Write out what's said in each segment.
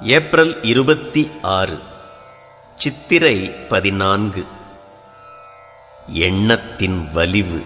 April இருபத்தி ஆறு சித்திரை பதினான்கு எண்ணத்தின் வலிவு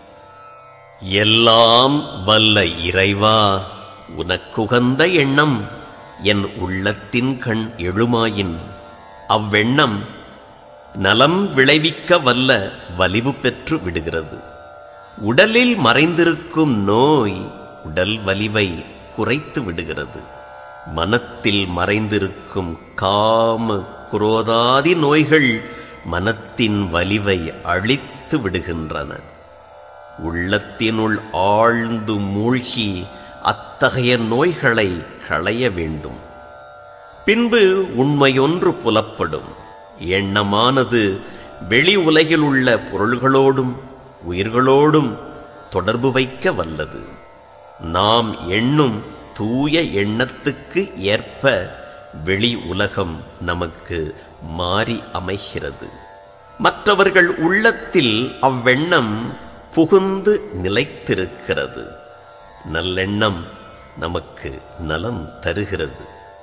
எல்லாம் வல்ல இறைவா உனக்குகந்த எண்ணம் என் உள்ளத்தின் கண் எழுமாயின் அவ்வெண்ணம் நலம் விளைவிக்க வல்ல வலிவு பெற்று விடுகிறது உடலில் மறைந்திருக்கும் நோய் உடல் வலிவை குறைத்து விடுகிறது மனத்தில் மறைந்திருக்கும் காம குரோதாதி நோய்கள் மனத்தின் வலிவை அழித்து விடுகின்றன உள்ளத்தினுள் ஆழ்ந்து மூழ்கி அத்தகைய நோய்களை களைய வேண்டும் பின்பு உண்மையொன்று புலப்படும் எண்ணமானது வெளி உலகில் உள்ள பொருள்களோடும் உயிர்களோடும் தொடர்பு வைக்க வல்லது நாம் எண்ணும் தூய எண்ணத்துக்கு ஏற்ப வெளி உலகம் நமக்கு மாறி அமைகிறது மற்றவர்கள் உள்ளத்தில் அவ்வெண்ணம் புகுந்து நிலைத்திருக்கிறது நல்லெண்ணம் நமக்கு நலம் தருகிறது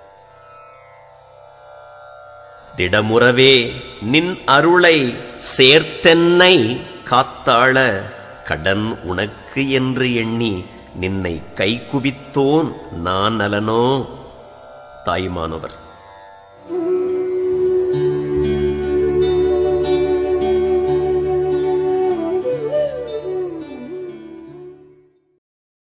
திடமுறவே நின் அருளை சேர்த்தென்னை காத்தாள கடன் உனக்கு என்று எண்ணி நின்னை கைகுவித்தோன் நான் நலனோ தாய்மானவர்